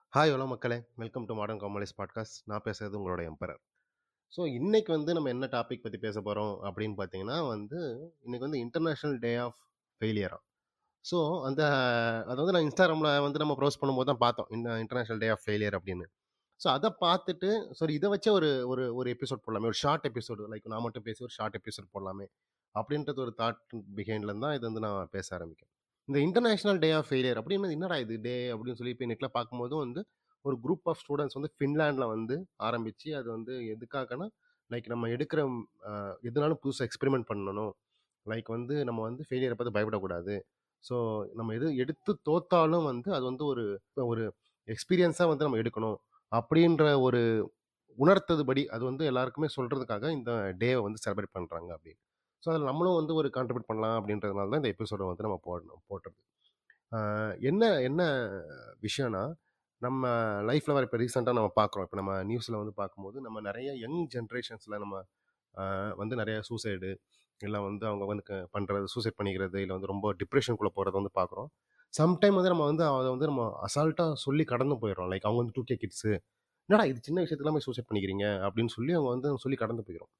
hi hello மக்களே welcome to modern காமலிஸ் podcast நான் பேசுறது உங்களோட எம்பரர் ஸோ இன்னைக்கு வந்து நம்ம என்ன டாபிக் பற்றி பேச போகிறோம் அப்படின்னு பார்த்தீங்கன்னா வந்து இன்னைக்கு வந்து இன்டர்நேஷ்னல் டே ஆஃப் ஃபெயிலியரா ஸோ அந்த அதை வந்து நான் இன்ஸ்டாகிராமில் வந்து நம்ம ப்ரௌஸ் பண்ணும்போது தான் பார்த்தோம் இந்த இன்டர்நேஷ்னல் டே ஆஃப் ஃபெயிலியர் அப்படின்னு ஸோ அதை பார்த்துட்டு சரி இதை வச்சே ஒரு ஒரு ஒரு எபிசோட் போடலாமே ஒரு ஷார்ட் எபிசோடு லைக் நான் மட்டும் பேசி ஒரு ஷார்ட் எபிசோட் போடலாமே அப்படின்றது ஒரு தாட் பிஹைண்டில் தான் இது வந்து நான் பேச ஆரம்பிக்கிறேன் இந்த இன்டர்நேஷனல் டே ஆஃப் ஃபெயிலியர் அப்படின்னு என்னடா இது டே அப்படின்னு சொல்லி இப்போ நெட்டில் பார்க்கும்போது வந்து ஒரு குரூப் ஆஃப் ஸ்டூடெண்ட்ஸ் வந்து ஃபின்லாண்டில் வந்து ஆரம்பித்து அது வந்து எதுக்காகனா லைக் நம்ம எடுக்கிற அஹ், எதுனாலும் புதுசாக எக்ஸ்பெரிமெண்ட் பண்ணணும் லைக் வந்து நம்ம வந்து ஃபெயிலியரை பார்த்து பயப்படக்கூடாது ஸோ நம்ம எது எடுத்து தோத்தாலும் வந்து அது வந்து ஒரு ஒரு எக்ஸ்பீரியன்ஸாக வந்து நம்ம எடுக்கணும் அப்படின்ற ஒரு உணர்த்ததுபடி அது வந்து எல்லாருக்குமே சொல்கிறதுக்காக இந்த டேவை வந்து செலிப்ரேட் பண்ணுறாங்க அப்படின்னு ஸோ அதில் நம்மளும் வந்து ஒரு கான்ட்ரிபியூட் பண்ணலாம் அப்படின்றதுனால தான் இந்த எபிசோடை வந்து நம்ம போடணும் போட்டுறது ஆஹ் என்ன என்ன விஷயம்னா நம்ம லைஃப்பில் வர இப்போ ரீசெண்டாக நம்ம பார்க்குறோம் இப்போ நம்ம நியூஸில் வந்து பார்க்கும்போது நம்ம நிறைய யங் ஜென்ரேஷன்ஸில் நம்ம ஆஹ் வந்து நிறைய சூசைடு இல்லை வந்து அவங்க வந்து க- பண்றது சூசைட் பண்ணிக்கிறது இல்லை வந்து ரொம்ப டிப்ரெஷனுக்குள்ளே போகிறத வந்து பார்க்குறோம் சம்டைம் வந்து நம்ம வந்து அதை வந்து நம்ம அசால்ட்டாக சொல்லி கடந்து போயிடுறோம் லைக் அவங்க வந்து டூ கே கிட்ஸு என்னடா இது சின்ன விஷயத்துல போய் சூசைட் பண்ணிக்கிறீங்க அப்படின்னு சொல்லி அவங்க வந்து சொல்லி கடந்து போயிடும்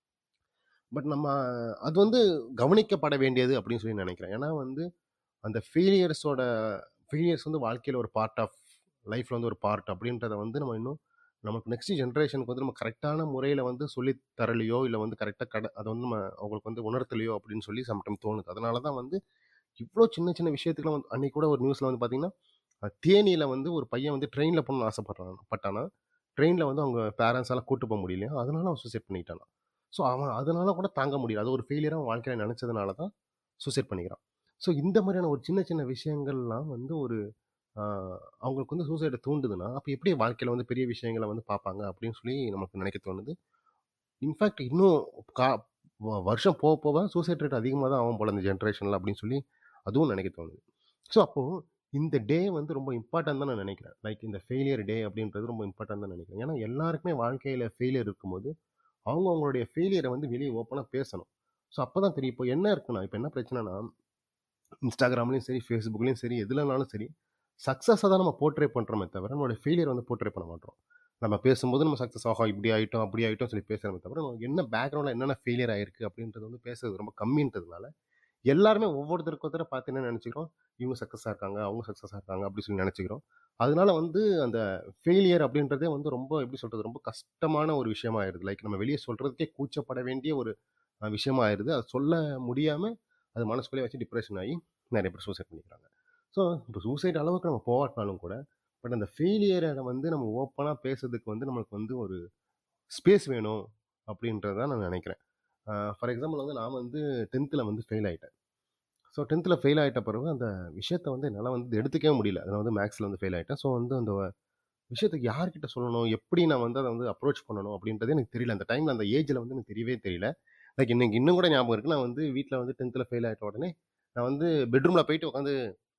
பட் நம்ம அது வந்து கவனிக்கப்பட வேண்டியது அப்படின்னு சொல்லி நினைக்கிறேன் ஏன்னா வந்து அந்த ஃபெயிலியர்ஸோட ஃபெயிலியர்ஸ் வந்து வாழ்க்கையில் ஒரு பார்ட் ஆஃப் லைஃப்பில் வந்து ஒரு பார்ட் அப்படின்றத வந்து நம்ம இன்னும் நமக்கு நெக்ஸ்ட் ஜென்ரேஷனுக்கு வந்து நம்ம கரெக்டான முறையில் வந்து சொல்லி தரலையோ இல்லை வந்து கரெக்டாக கட அதை வந்து நம்ம அவங்களுக்கு வந்து உணர்த்தலையோ அப்படின்னு சொல்லி சம்டைம் தோணுது அதனால தான் வந்து இவ்வளோ சின்ன சின்ன விஷயத்துக்குலாம் வந்து அன்னைக்கு கூட ஒரு நியூஸில் வந்து பார்த்தீங்கன்னா அஹ், தேனியில் வந்து ஒரு பையன் வந்து ட்ரெயினில் போகணும்னு ஆசைப்படுறான் பட்டானா ட்ரெயினில் வந்து அவங்க பேரண்ட்ஸ் எல்லாம் கூட்டு போக முடியலையா அதனால அவன் சூசைட் பண்ணிக்கிட்டானா ஸோ அவன் அதனால கூட தாங்க முடியல அது ஒரு ஃபெயிலியராக வாழ்க்கையில் நினச்சதுனால தான் சூசைட் பண்ணிக்கிறான் ஸோ இந்த மாதிரியான ஒரு சின்ன சின்ன விஷயங்கள்லாம் வந்து ஒரு ஆஹ், அவங்களுக்கு வந்து சூசைடை தூண்டுதுன்னா அப்போ எப்படி வாழ்க்கையில் வந்து பெரிய விஷயங்களை வந்து பார்ப்பாங்க அப்படின்னு சொல்லி நமக்கு நினைக்க தோணுது இன்ஃபேக்ட் இன்னும் கா வ- வருஷம் போக போக சூசைட் ரேட் அதிகமாக தான் ஆகும் போல இந்த ஜென்ரேஷனில் அப்படின்னு சொல்லி அதுவும் நினைக்க தோணுது ஸோ அப்போது இந்த டே வந்து ரொம்ப இம்பார்ட்டன்ட் தான் நான் நினைக்கிறேன் லைக் இந்த ஃபெயிலியர் டே அப்படின்றது ரொம்ப இம்பார்ட்டன்ட் தான் நினைக்கிறேன் ஏன்னா எல்லாருக்குமே வாழ்க்கையில் ஃபெயிலியர் இருக்கும்போது அவங்க அவங்களுடைய ஃபெயிலியரை வந்து வெளியே ஓப்பனாக பேசணும் ஸோ அப்போ தான் தெரியும் இப்போ என்ன இருக்குன்னா இப்போ என்ன பிரச்சனைனா இன்ஸ்டாகிராம்லேயும் சரி ஃபேஸ்புக்லேயும் சரி எதுலனாலும் சரி சக்ஸஸை தான் நம்ம போர்ட்ரே பண்ணுறோமே தவிர நம்மளோட ஃபெயிலியர் வந்து போர்ட்ரே பண்ண மாட்டோம் நம்ம பேசும்போது நம்ம சக்ஸஸ் ஆகும் இப்படி ஆகிட்டோம் அப்படி ஆகிட்டோம் சொல்லி பேசுகிறோமே தவிர நமக்கு என்ன பேக்ரவுண்டில் என்னென்ன ஃபெயிலியர் ஆயிருக்கு அப்படின்றது வந்து பேசுறது ரொம்ப கம்மின்றதுனால எல்லாருமே ஒவ்வொருத்தருக்கு ஒருத்தர பார்த்து என்ன நினச்சிக்கிறோம் இவங்க சக்ஸஸாக இருக்காங்க அவங்க சக்ஸஸாக இருக்காங்க அப்படி சொல்லி நினச்சிக்கிறோம் அதனால வந்து அந்த ஃபெயிலியர் அப்படின்றதே வந்து ரொம்ப எப்படி சொல்கிறது ரொம்ப கஷ்டமான ஒரு விஷயமா ஆயிடுது லைக் நம்ம வெளியே சொல்கிறதுக்கே கூச்சப்பட வேண்டிய ஒரு அஹ், விஷயமா ஆயிடுது அது சொல்ல முடியாமல் அது மனசுக்குள்ளே வச்சு டிப்ரெஷன் ஆகி நிறைய பேர் சூசைட் பண்ணிக்கிறாங்க ஸோ இப்போ சூசைட் அளவுக்கு நம்ம போகாட்டினாலும் கூட பட் அந்த ஃபெயிலியரை வந்து நம்ம ஓப்பனாக பேசுறதுக்கு வந்து நம்மளுக்கு வந்து ஒரு ஸ்பேஸ் வேணும் அப்படின்றத நான் நினைக்கிறேன் ஃபார் எக்ஸாம்பிள் வந்து நான் வந்து டென்த்தில் வந்து ஃபெயில் ஆகிட்டேன் ஸோ டென்த்தில் ஃபெயில் ஆகிட்ட பிறகு அந்த விஷயத்தை வந்து என்னால் வந்து எடுத்துக்கவே முடியல நான் வந்து மேக்ஸில் வந்து ஃபெயில் ஆகிட்டேன் ஸோ வந்து அந்த விஷயத்துக்கு யார்கிட்ட சொல்லணும் எப்படி நான் வந்து அதை வந்து அப்ரோச் பண்ணணும் அப்படின்றது எனக்கு தெரியல அந்த டைமில் அந்த ஏஜில் வந்து எனக்கு தெரியவே தெரியல லைக் இன்னைக்கு இன்னும் கூட ஞாபகம் இருக்குது நான் வந்து வீட்டில் வந்து டென்த்தில் ஃபெயில் ஆகிட்ட உடனே நான் வந்து பெட்ரூமில் போயிட்டு உட்காந்து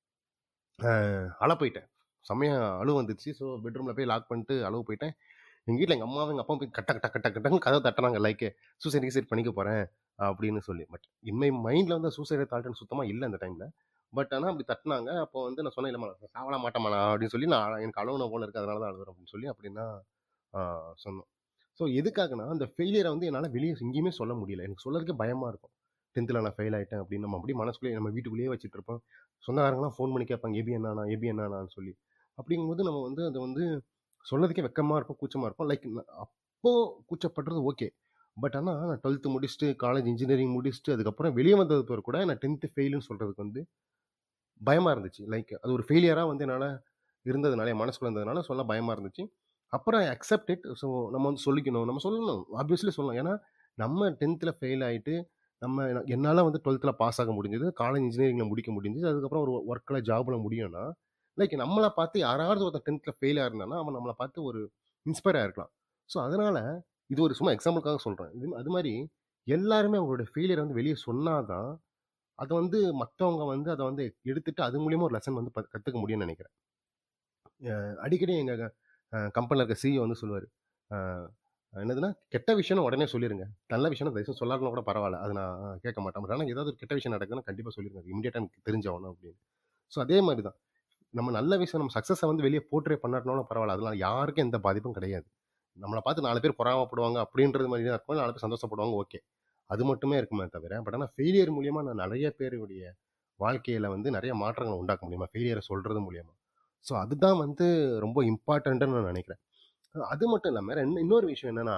அழ போயிட்டேன் செம்மையாக அழு வந்துச்சு ஸோ பெட்ரூமில் போய் லாக் பண்ணிட்டு அழுவு போயிட்டேன் எங்கள் வீட்டில் எங்கள் அம்மாவும் எங்கள் அப்பா போய் கட்ட கட்ட கட்ட கட்டன்னு கதை தட்டினாங்க லைக் சூசைட் கீசைட் பண்ணிக்க போகிறேன் அப்படின்னு சொல்லி பட் இன்மை மைண்டில் வந்து சூசைடை தாட்டுன்னு சுத்தமாக இல்லை அந்த டைமில் பட் ஆனால் அப்படி தட்டினாங்க அப்போ வந்து நான் சொன்னேன் இல்லைம்மா நான் சாவல மாட்டேம்மா அப்படின்னு சொல்லி நான் எனக்கு அழுவணும் போல இருக்குது அதனால தான் அழுகுறேன் அப்படின்னு சொல்லி அப்படின்னா ஆஹ், சொன்னோம் ஸோ எதுக்காகனா அந்த ஃபெயிலியரை வந்து என்னால் வெளியே எங்கேயுமே சொல்ல முடியல எனக்கு சொல்லறதுக்கே பயமாக இருக்கும் டென்த்தில் நான் ஃபெயில் ஆகிட்டேன் அப்படின்னு நம்ம அப்படியே மனசுக்குள்ளேயே நம்ம வீட்டுக்குள்ளேயே வச்சுட்டு இருப்போம் சொந்தக்காரங்களாம் ஃபோன் பண்ணி கேட்பாங்க எபி என்னண்ணா எபி என்னண்ணான்னு சொல்லி அப்படிங்கும்போது நம்ம வந்து அதை வந்து சொல்லறதுக்கே வெக்கமாக இருக்கும் கூச்சமாக இருக்கும் லைக் அப்போ கூச்சப்படுறது ஓகே பட் ஆனால் நான் டுவெல்த்து முடிச்சுட்டு காலேஜ் இன்ஜினியரிங் முடிச்சுட்டு அதுக்கப்புறம் வெளியே வந்தது பிறகு கூட நான் டென்த்து ஃபெயிலுன்னு சொல்கிறதுக்கு வந்து பயமாக இருந்துச்சு லைக் அது ஒரு ஃபெயிலியராக வந்து என்னால் இருந்ததுனால என் மனசுக்குள்ள இருந்ததுனால சொல்ல பயமாக இருந்துச்சு அப்புறம் ஐ அக்செப்ட் இட் ஸோ நம்ம வந்து சொல்லிக்கணும் நம்ம சொல்லணும் ஆப்வியஸ்லி சொல்லணும் ஏன்னா நம்ம டென்த்தில் ஃபெயில் ஆகிட்டு நம்ம என்னால் வந்து டுவெல்த்தில் பாஸ் ஆக முடிஞ்சது காலேஜ் இன்ஜினியரிங்கில் முடிக்க முடிஞ்சது அதுக்கப்புறம் ஒரு ஒர்க்கில் ஜாபில் முடியும்னா லைக் நம்மளை பார்த்து யாராவது ஒருத்தர் டென்த்தில் ஃபெயில் ஆயிருந்தானா அவன் நம்மளை பார்த்து ஒரு இன்ஸ்பயர் ஆயிருக்கலாம் ஸோ அதனால் இது ஒரு சும்மா எக்ஸாம்பிளுக்காக சொல்கிறேன் இது அது மாதிரி எல்லாருமே அவங்களோட ஃபெயிலியர் வந்து வெளியே சொன்னாதான் அதை வந்து மற்றவங்க வந்து அதை வந்து எடுத்துட்டு அது மூலியமா ஒரு லெசன் வந்து ப- கத்துக்க முடியும்னு நினைக்கிறேன் அஹ் அடிக்கடி எங்க கம்பெனியில் இருக்க சிஇஓ வந்து சொல்லுவார் என்னதுன்னா கெட்ட விஷயம் உடனே சொல்லிருங்க நல்ல விஷயம் தயவுசெய்து சொல்லாட்டினா கூட பரவாயில்ல அது நான் கேட்க மாட்டேன் ஆனால் ஏதாவது ஒரு கெட்ட விஷயம் நடக்குதுன்னா கண்டிப்பாக சொல்லிருங்க அது இமீடியட்டாக எனக்கு தெரிஞ்சாகணும் அப்படின்னு ஸோ அதே மாதிரி தான் நம்ம நல்ல விஷயம் நம்ம சக்ஸஸை வந்து வெளியே போர்ட்ரே பண்ணாட்டினாலும் பரவாயில்ல அதெல்லாம் யாருக்கும் எந்த பாதிப்பும் கிடையாது நம்மளை பார்த்து நாலு பேர் பொறாமப்படுவாங்க அப்படின்றது மாதிரி தான் இருக்கும் நாலு பேர் சந்தோஷப்படுவாங்க ஓகே அது மட்டுமே இருக்குமே தவிர பட் ஆனால் ஃபெயிலியர் மூலியமா நான் நிறைய பேருடைய வாழ்க்கையில வந்து நிறைய மாற்றங்களை உண்டாக்க முடியுமா ஃபெயிலியரை சொல்றது மூலியமா ஸோ அதுதான் வந்து ரொம்ப இம்பார்ட்டன்ட்னு நான் நினைக்கிறேன் அது மட்டும் இல்லாமல் ரெண்டு இன்னொரு விஷயம் என்னன்னா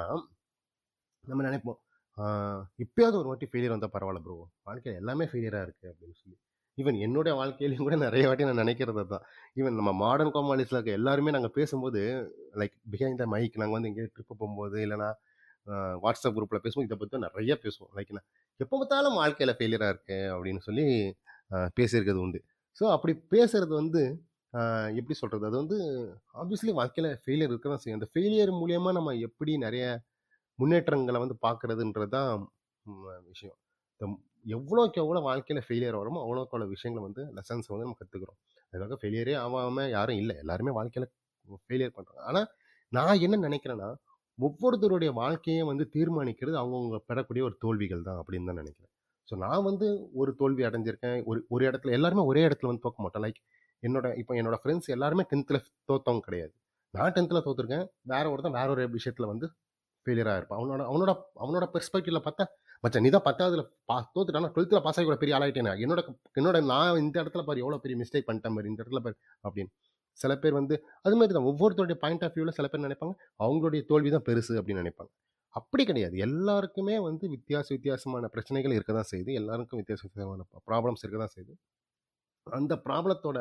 நம்ம நினைப்போம் ஆஹ் எப்பயாவது ஒரு வாட்டி ஃபெயிலியர் வந்தால் பரவாயில்ல ப்ரோ வாழ்க்கையில் எல்லாமே ஃபெயிலியராக இருக்குது அப்படின்னு சொல்லி ஈவன் என்னுடைய வாழ்க்கையிலையும் கூட நிறைய வாட்டி நான் நினைக்கிறது தான் ஈவன் நம்ம மாடர்ன் காமாலிஸில் இருக்க எல்லாருமே நாங்கள் பேசும்போது லைக் பிஹைண்ட் த மைக் நாங்கள் வந்து எங்கேயும் ட்ரிப்பு போகும்போது இல்லைனா வாட்ஸ்அப் குரூப்பில் பேசும்போது இதை பற்றி நிறைய பேசுவோம் லைக் என்ன எப்போ பார்த்தாலும் வாழ்க்கையில் ஃபெயிலியராக இருக்கு அப்படின்னு சொல்லி ஆஹ் பேசியிருக்கிறது உண்டு ஸோ அப்படி பேசுறது வந்து ஆஹ் எப்படி சொல்கிறது அது வந்து ஆப்வியஸ்லி வாழ்க்கையில் ஃபெயிலியர் இருக்க தான் செய்யும் அந்த ஃபெயிலியர் மூலியமா நம்ம எப்படி நிறைய முன்னேற்றங்களை வந்து பார்க்கறதுன்றது தான் விஷயம் இந்த எவ்வளோக்கு எவ்வளோ வாழ்க்கையில் ஃபெயிலியர் வருமோ அவ்வளோக்கு அவ்வளோ விஷயங்களை வந்து லெசன்ஸ் வந்து நம்ம கற்றுக்குறோம் அதுக்காக ஃபெயிலியரே ஆகாமல் யாரும் இல்லை எல்லாருமே வாழ்க்கையில் ஃபெயிலியர் பண்ணுறாங்க ஆனால் நான் என்ன நினைக்கிறேன்னா ஒவ்வொருத்தருடைய வாழ்க்கையை வந்து தீர்மானிக்கிறது அவங்கவுங்க பெறக்கூடிய ஒரு தோல்விகள் தான் அப்படின்னு தான் நினைக்கிறேன் ஸோ நான் வந்து ஒரு தோல்வி அடைஞ்சிருக்கேன் ஒரு ஒரு இடத்துல எல்லாருமே ஒரே இடத்துல வந்து தோக்க மாட்டோம் லைக் என்னோட இப்போ என்னோட ஃப்ரெண்ட்ஸ் எல்லாருமே டென்த்தில் தோத்தவங்க கிடையாது நான் டென்த்தில் தோத்துருக்கேன் வேற ஒருத்தன் வேற ஒரு விஷயத்தில் வந்து ஃபெயிலியராக இருப்பான் அவனோட அவனோட அவனோட பெர்ஸ்பெக்டிவ்ல பார்த்தா மச்சான் நீ தான் பத்தாவதுல பா தோத்துட்டானா டுவெல்த்தில் பாஸ் ஆகி கூட பெரிய ஆளாயிட்டேன் என்னோட என்னோட நான் இந்த இடத்துல பாரு எவ்வளோ பெரிய மிஸ்டேக் பண்ணிட்டேன் பாரு இந்த இடத்துல பாரு அப்படின்னு சில பேர் வந்து அது மாதிரி தான் ஒவ்வொருத்தருடைய பாயிண்ட் ஆஃப் வியூவில் சில பேர் நினைப்பாங்க அவங்களுடைய தோல்வி தான் பெருசு அப்படின்னு நினைப்பாங்க அப்படி கிடையாது எல்லாருக்குமே வந்து வித்தியாச வித்தியாசமான பிரச்சனைகள் இருக்க தான் செய்யுது எல்லாருக்கும் வித்தியாச வித்தியாசமான ப்ராப்ளம்ஸ் இருக்க தான் செய்யுது அந்த ப்ராப்ளத்தோட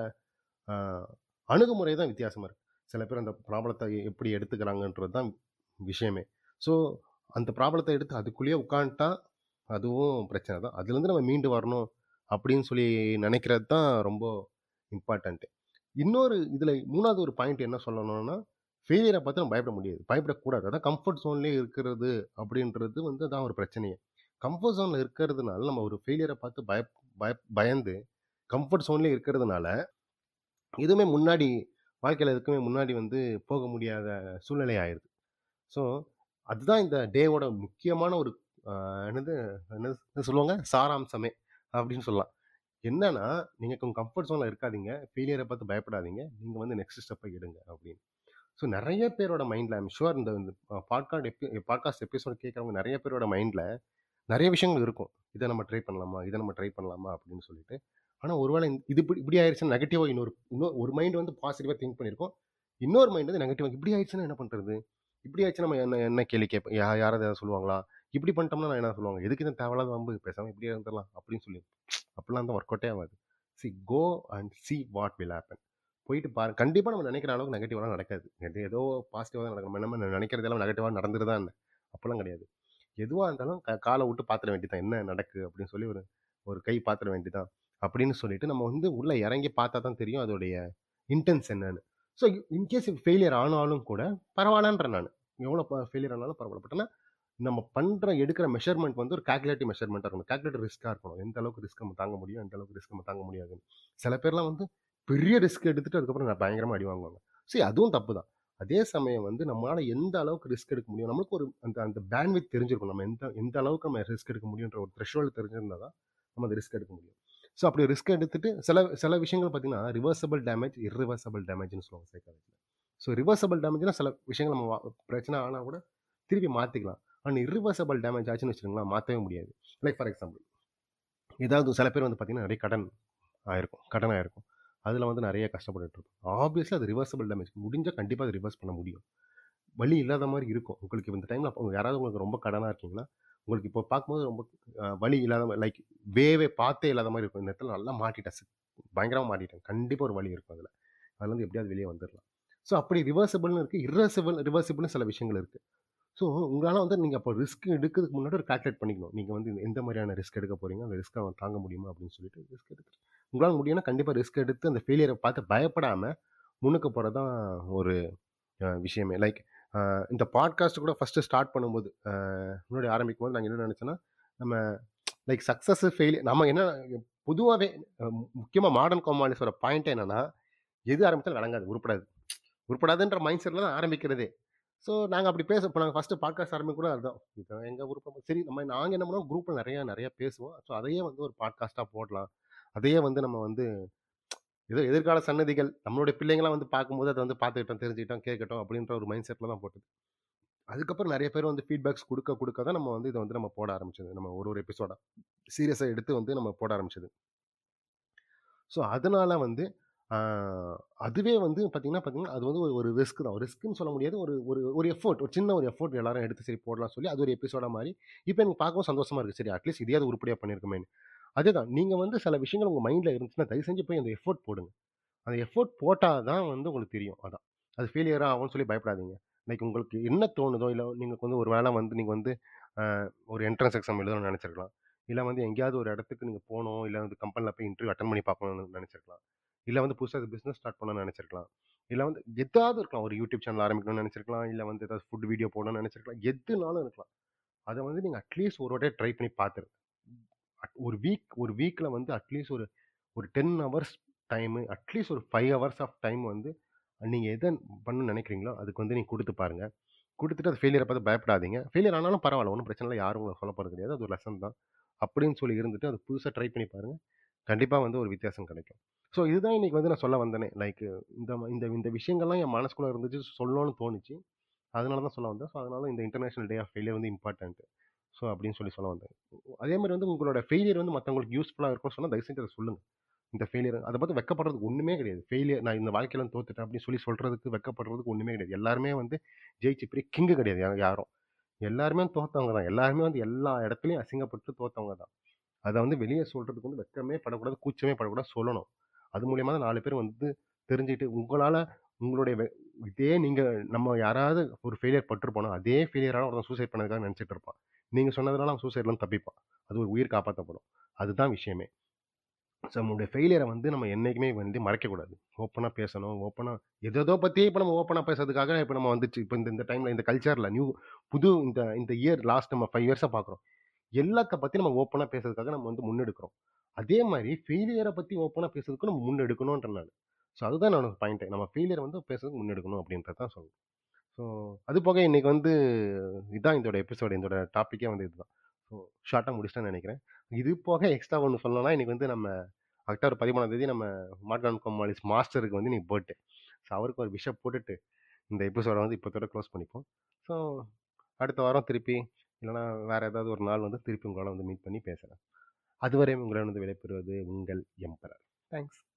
அணுகுமுறை தான் வித்தியாசமாக இருக்குது சில பேர் அந்த ப்ராப்ளத்தை எப்படி எடுத்துக்கிறாங்கன்றது தான் விஷயமே ஸோ அந்த ப்ராப்ளத்தை எடுத்து அதுக்குள்ளேயே உட்காந்துட்டா அதுவும் பிரச்சனை தான் அதுலேருந்து நம்ம மீண்டு வரணும் அப்படின்னு சொல்லி நினைக்கிறது தான் ரொம்ப இம்பார்ட்டண்ட்டு இன்னொரு இதில் மூணாவது ஒரு பாயிண்ட் என்ன சொல்லணும்னா ஃபெயிலியரை பார்த்து நம்ம பயப்பட முடியாது பயப்படக்கூடாது அதான் கம்ஃபர்ட் ஜோன்லேயே இருக்கிறது அப்படின்றது வந்து அதான் ஒரு பிரச்சனையே கம்ஃபர்ட் ஜோனில் இருக்கிறதுனால நம்ம ஒரு ஃபெயிலியரை பார்த்து பய பய பயந்து கம்ஃபர்ட் ஜோன்லேயே இருக்கிறதுனால எதுவுமே முன்னாடி வாழ்க்கையில் எதுக்குமே முன்னாடி வந்து போக முடியாத சூழ்நிலை ஆயிடுது ஸோ அதுதான் இந்த டேவோட முக்கியமான ஒரு ஆஹ், என்னது என்னது சொல்லுவாங்க சாராம்சமே அப்படின்னு சொல்லலாம் என்னன்னா நீங்கள் உங்கள் கம்ஃபர்ட் ஜோனில் இருக்காதீங்க ஃபெயிலியரை பார்த்து பயப்படாதீங்க நீங்கள் வந்து நெக்ஸ்ட் ஸ்டெப்பை எடுங்க அப்படின்னு ஸோ நிறைய பேரோட மைண்டில் ஐம் ஷுவர் இந்த பாட்காஸ்ட் எப்பி பாட்காஸ்ட் எபிசோட் கேட்குறவங்க நிறைய பேரோட மைண்டில் நிறைய விஷயங்கள் இருக்கும் இதை நம்ம ட்ரை பண்ணலாமா இதை நம்ம ட்ரை பண்ணலாமா அப்படின்னு சொல்லிட்டு ஆனால் ஒருவேளை இந்த- இது இப்படி இப்படி ஆயிடுச்சுன்னா நெகட்டிவாக இன்னொரு இன்னொரு ஒரு மைண்ட் வந்து பாசிட்டிவாக திங்க் பண்ணியிருக்கோம் இன்னொரு மைண்ட் வந்து நெகட்டிவாக இப்படி ஆயிடுச்சுன்னா என்ன பண்ணுறது இப்படி ஆயிடுச்சுன்னா நம்ம என்ன என்ன கேள்வி கேட்போம் யா யாராவது ஏதாவது சொல்லுவாங்களா இப்படி பண்ணிட்டோம்னா நான் என்ன சொல்லுவாங்க எதுக்கு இந்த தேவையில்லாத வம்பு பேசாமல் இப்படியே இருந்துடலாம் அப்படின்னு சொல்லி அப்படிலாம் தான் ஒர்க் அவுட்டே ஆகாது see go and see what will happen போயிட்டு பாரு கண்டிப்பாக நம்ம நினைக்கிற அளவுக்கு நெகட்டிவாலாம் நடக்காது இது ஏதோ பாசிட்டிவாக தான் நடக்கும் நம்ம நம்ம நினைக்கிறதெல்லாம் நெகட்டிவாக நடந்துட்டு தான் அப்போல்லாம் கிடையாது எதுவாக இருந்தாலும் க- காலை விட்டு பார்த்துட வேண்டியதான் என்ன நடக்கு அப்படின்னு சொல்லி ஒரு ஒரு கை பார்த்துட வேண்டியதான் அப்படின்னு சொல்லிட்டு நம்ம வந்து உள்ள இறங்கி பார்த்தா தான் தெரியும் அதோடைய இன்டென்ஸ் என்னன்னு ஸோ இன்கேஸ் ஃபெயிலியர் ஆனாலும் கூட பரவாயில்லன்றேன் நான் எவ்வளோ ஃபெயிலியர் ஆனாலும் பரவாயில்ல பட் ஆனால் நம்ம பண்ணுற எடுக்கிற மெஷர்மெண்ட் வந்து ஒரு கால்குலேட்டிவ் மெஷர்மெண்ட்டாக இருக்கணும் கால்குலேட்டிவ் ரிஸ்க்காக இருக்கணும் எந்த அளவுக்கு ரிஸ்க் நம்ம தாங்க முடியும் எந்த அளவுக்கு ரிஸ்க் நம்ம தாங்க முடியாதுன்னு சில பேர்லாம் வந்து பெரிய ரிஸ்க் எடுத்துட்டு அதுக்கப்புறம் நான் பயங்கரமாக அடி வாங்குவாங்க சரி அதுவும் தப்பு தான் அதே சமயம் வந்து நம்மளால எந்த அளவுக்கு ரிஸ்க் எடுக்க முடியும் நம்மளுக்கு ஒரு அந்த அந்த பேண்ட்வித் தெரிஞ்சிருக்கும் நம்ம எந்த எந்த அளவுக்கு நம்ம ரிஸ்க் எடுக்க முடியுன்ற ஒரு த்ரெஷோல்டு தெரிஞ்சிருந்தா தான் நம்ம அந்த ரிஸ்க் எடுக்க முடியும் ஸோ அப்படி ரிஸ்க் எடுத்துட்டு சில சில விஷயங்கள் பார்த்தீங்கன்னா ரிவர்சபிள் டேமேஜ் irreversible டேமேஜ்னு சொல்லுவாங்க சைக்காலஜியில் ஸோ ரிவர்சபிள் டேமேஜ்னா சில விஷயங்கள் நம்ம வா- பிரச்சனை ஆனால் கூட திருப்பி மாற்றிக்கலாம் ஆனால் irreversible டேமேஜ் ஆச்சுன்னு வச்சுக்கோங்களேன் மாற்றவே முடியாது லைக் ஃபார் எக்ஸாம்பிள் ஏதாவது சில பேர் வந்து பார்த்தீங்கன்னா நிறைய கடன் ஆயிருக்கும் கடன் ஆயிருக்கும் அதில் வந்து நிறைய கஷ்டப்பட்டுட்டு இருக்கும் ஆப்வியஸ்லி அது ரிவர்சபிள் டேமேஜ் முடிஞ்சால் கண்டிப்பாக அது ரிவர்ஸ் பண்ண முடியும் வழி இல்லாத மாதிரி இருக்கும் உங்களுக்கு இப்ப இந்த டைமில் யாராவது உங்களுக்கு ரொம்ப கடனாக இருக்கீங்களா உங்களுக்கு இப்போ பார்க்கும்போது ரொம்ப அஹ், வழி இல்லாத லைக் வேவே பார்த்தே இல்லாத மாதிரி இருக்கும் இந்த இடத்துல நல்லா மாட்டிட்டேன் சி- பயங்கரமா மாட்டிட்டேன் கண்டிப்பாக ஒரு வழி இருக்கும் அதில் அதுலேருந்து எப்படியாவது வெளியே வந்துடலாம் ஸோ அப்படி ரிவர்சபிள்னு இருக்குது irreversible ரிவர்சிபிள்னு சில விஷயங்கள் இருக்குது ஸோ உங்களால் வந்து நீங்கள் அப்போ ரிஸ்க் எடுக்கிறதுக்கு முன்னாடி ஒரு கால்குலேட் பண்ணிக்கணும் நீங்கள் வந்து எந்த மாதிரியான ரிஸ்க் எடுக்க போகிறீங்க அந்த ரிஸ்க்கை தாங்க முடியுமா அப்படின்னு சொல்லிட்டு ரிஸ்க் எடுத்து உங்களால் முடியும்னா கண்டிப்பாக ரிஸ்க் எடுத்து அந்த ஃபெயிலியரை பார்த்து பயப்படாமல் முன்னுக்கு போகிறது தான் ஒரு அஹ், விஷயமே லைக் இந்த பாட்காஸ்ட் கூட ஃபஸ்ட்டு ஸ்டார்ட் பண்ணும்போது அஹ், முன்னாடி ஆரம்பிக்கும் போது நாங்கள் என்ன நினச்சோன்னா நம்ம லைக் சக்ஸஸ் ஃபெயிலியர் நம்ம என்ன பொதுவாகவே முக்கியமாக மாடர்ன் காமாலிஸோட பாயிண்ட் என்னன்னா எது ஆரம்பித்தாலும் விளங்காது உருப்படாது உருப்படாதுன்ற மைண்ட் செட்டில் தான் ஆரம்பிக்கிறதே ஸோ நாங்கள் அப்படி பேச இப்போ நாங்கள் ஃபஸ்ட்டு பாட்காஸ்ட் ஆரம்பிக்க கூட அதுதான் இதான் எங்கள் உருப்பம் சரி நம்ம நாங்கள் என்ன பண்ணுவோம் குரூப்பில் நிறையா நிறையா பேசுவோம் ஸோ அதையே வந்து ஒரு பாட்காஸ்ட்டாக போடலாம் அதையே வந்து நம்ம வந்து ஏதோ எதிர்கால சன்னதிகள் நம்மளுடைய பிள்ளைங்கலாம் வந்து பார்க்கும்போது அதை வந்து பார்த்துக்கிட்டோம் தெரிஞ்சுக்கிட்டோம் கேட்கட்டும் அப்படின்ற ஒரு மைண்ட் செட்டில் தான் போட்டது அதுக்கப்புறம் நிறைய பேர் வந்து ஃபீட்பேக்ஸ் கொடுக்க கொடுக்க தான் நம்ம வந்து இதை வந்து நம்ம போட ஆரம்பிச்சது நம்ம ஒரு ஒரு எபிசோடாக சீரியஸாக எடுத்து வந்து நம்ம போட ஆரம்பிச்சது ஸோ அதனால வந்து ஆஹ், அதுவே வந்து பார்த்தீங்கன்னா பார்த்தீங்கன்னா அது வந்து ஒரு ஒரு ரிஸ்க் தான் ரிஸ்க்னு சொல்ல முடியாது ஒரு ஒரு ஒரு எஃபோர்ட் ஒரு சின்ன ஒரு எஃபோர்ட் எல்லாரும் எடுத்து சரி போடலாம் சொல்லி அது ஒரு எபிசோட மாதிரி இப்போ எனக்கு பார்க்கவும் சந்தோஷமா இருக்கு சரி அட்லீஸ்ட் இதையாவது உருப்படியாக பண்ணியிருக்கோமேன்னு அதுதான் நீங்கள் வந்து சில விஷயங்கள் உங்கள் மைண்டில் இருந்துச்சுன்னா தயவு செஞ்சு போய் அந்த எஃபோர்ட் போடுங்க அந்த எஃபோர்ட் போட்டால் தான் வந்து உங்களுக்கு தெரியும் அதான் அது ஃபெயிலியராக ஆகும்னு சொல்லி பயப்படாதீங்க லைக் உங்களுக்கு என்ன தோணுதோ இல்லை நீங்கள் வந்து ஒரு வேளை வந்து நீங்கள் வந்து ஆஹ், ஒரு என்ட்ரன்ஸ் எக்ஸாம் எழுதணும்னு நினச்சிருக்கலாம் இல்லை வந்து எங்கேயாவது ஒரு இடத்துக்கு நீங்கள் போகணும் இல்லை வந்து கம்பெனியில் போய் இன்டர்வியூ அட்டன் பண்ணி பார்க்கணும்னு நினச்சிருக்கலாம் இல்லை வந்து புதுசாக பிஸ்னஸ் ஸ்டார்ட் பண்ணணும்னு நினச்சிருக்கலாம் இல்லை வந்து எதாவது இருக்கலாம் ஒரு யூடியூப் சேனல் ஆரம்பிக்கணும்னு நினச்சிருக்கலாம் இல்லை வந்து ஏதாவது ஃபுட் வீடியோ போடணும்னு நினச்சிருக்கலாம் எதுனாலும் இருக்கலாம் அதை வந்து நீங்கள் அட்லீஸ்ட் ஒரு வாட்டி ட்ரை பண்ணி பார்த்துரு ஒரு வீக் ஒரு வீக்கில் வந்து அட்லீஸ்ட் ஒரு ஒரு டென் ஹவர்ஸ் டைமு அட்லீஸ்ட் ஒரு ஃபைவ் ஹவர்ஸ் ஆஃப் டைம் வந்து நீங்கள் எதை பண்ணணும்னு நினைக்கிறீங்களோ அதுக்கு வந்து நீங்கள் கொடுத்து பாருங்கள் கொடுத்துட்டு அது ஃபெயிலியரை பார்த்து பயப்படாதீங்க ஃபெயிலியர் ஆனாலும் பரவாயில்ல ஒன்றும் பிரச்சனை இல்லை யாரும் உங்களை சொல்ல போகிறது கிடையாது அது ஒரு லெசன் தான் அப்படின்னு சொல்லி இருந்துட்டு அது புதுசாக ட்ரை பண்ணி பாருங்கள் கண்டிப்பாக வந்து ஒரு வித்தியாசம் கிடைக்கும் ஸோ இதுதான் இன்னைக்கு வந்து நான் சொல்ல வந்தேனே லைக் இந்த ம- இந்த இந்த விஷயங்கள்லாம் என் மனசுக்குள்ளே இருந்துச்சு சொல்லணும்னு தோணுச்சு அதனால தான் சொல்ல வந்தேன் ஸோ அதனால இந்த இன்டர்நேஷனல் டே ஆஃப் ஃபெயிலியர் வந்து இம்பார்ட்டன்ட் ஸோ அப்படின்னு சொல்லி சொல்ல வந்தேன் அதே மாதிரி வந்து உங்களோட ஃபெயிலியர் வந்து மற்றவங்களுக்கு யூஸ்ஃபுல்லாக இருக்கும்னு சொன்னால் தயவு செஞ்சு அதை சொல்லுங்கள் இந்த ஃபெயிலியர் அதை பார்த்து வெக்கப்படுறதுக்கு ஒன்றுமே கிடையாது ஃபெயிலியர் நான் இந்த வாழ்க்கையில தோத்துட்டேன் அப்படின்னு சொல்லி சொல்கிறதுக்கு வெக்கப்படுறதுக்கு ஒன்றுமே கிடையாது எல்லாருமே வந்து ஜெயிச்சு பெரிய கிங்கு கிடையாது யா- யாரும் எல்லாருமே தோத்தவங்க தான் எல்லாருமே வந்து எல்லா இடத்துலையும் அசிங்கப்பட்டு தோத்தவங்க தான் அதை வந்து வெளியே சொல்கிறதுக்கு வந்து வெக்கமே படக்கூடாது கூச்சமே படக்கூடாது சொல்லணும் அது மூலியமா தான் நாலு பேர் வந்து தெரிஞ்சுக்கிட்டு உங்களால் உங்களுடைய வெ- இதே நீங்கள் நம்ம யாராவது ஒரு ஃபெயிலியர் பட்டிருப்போனா அதே ஃபெயிலியரான ஒருத்தன் சூசைட் பண்ணதுக்காக நினச்சிட்டு இருப்பான் நீங்கள் சொன்னதுனால அவன் சூசைட்லாம் தப்பிப்பான் அது ஒரு உயிர் காப்பாற்றப்படும் அதுதான் விஷயமே ஸோ நம்மளுடைய ஃபெயிலியரை வந்து நம்ம என்றைக்குமே வந்து மறைக்கக்கூடாது ஓப்பனாக பேசணும் ஓப்பனாக எதோ பற்றியே இப்போ நம்ம ஓப்பனாக பேசுறதுக்காக இப்போ நம்ம வந்துச்சு இப்போ இந்த இந்த டைமில் இந்த கல்ச்சரில் நியூ புது இந்த இந்த இயர் லாஸ்ட் நம்ம ஃபைவ் இயர்ஸாக பார்க்குறோம் எல்லாத்த பற்றி நம்ம ஓப்பனாக பேசுறதுக்காக நம்ம வந்து முன்னெடுக்கிறோம் அதே மாதிரி ஃபெயிலியரை பற்றி ஓப்பனாக பேசுறதுக்கு நம்ம முன்னெடுக்கணுன்ற நான் ஸோ அதுதான் நான் பாயிண்ட்டு நம்ம ஃபெயிலியரை வந்து பேசுறதுக்கு முன்னெடுக்கணும் அப்படின்றது தான் சொல்லுவேன் ஸோ அது போக இன்னைக்கு வந்து இதான் இதோட எபிசோடு இதோட டாப்பிக்கே வந்து இதுதான் ஸோ ஷார்ட்டாக முடிச்சிட்டேன்னு நினைக்கிறேன் இது போக எக்ஸ்ட்ரா ஒன்று சொல்லணும்னா இன்னைக்கு வந்து நம்ம அக்டோபர் பதிமூணாம் தேதி நம்ம மாட்கான் கோமாலிஸ் மாஸ்டருக்கு வந்து இன்னைக்கு பர்த்டே ஸோ அவருக்கு ஒரு விஷயம் போட்டுட்டு இந்த எபிசோடை வந்து இப்போத்தோட க்ளோஸ் பண்ணிப்போம் ஸோ அடுத்த வாரம் திருப்பி இல்லைனா வேற ஏதாவது ஒரு நாள் வந்து திருப்பி உங்களால் வந்து மீட் பண்ணி பேசுகிறேன் அதுவரை உங்களிடம் வந்து விடைபெறுவது உங்கள் எம்பரர் தேங்க்ஸ்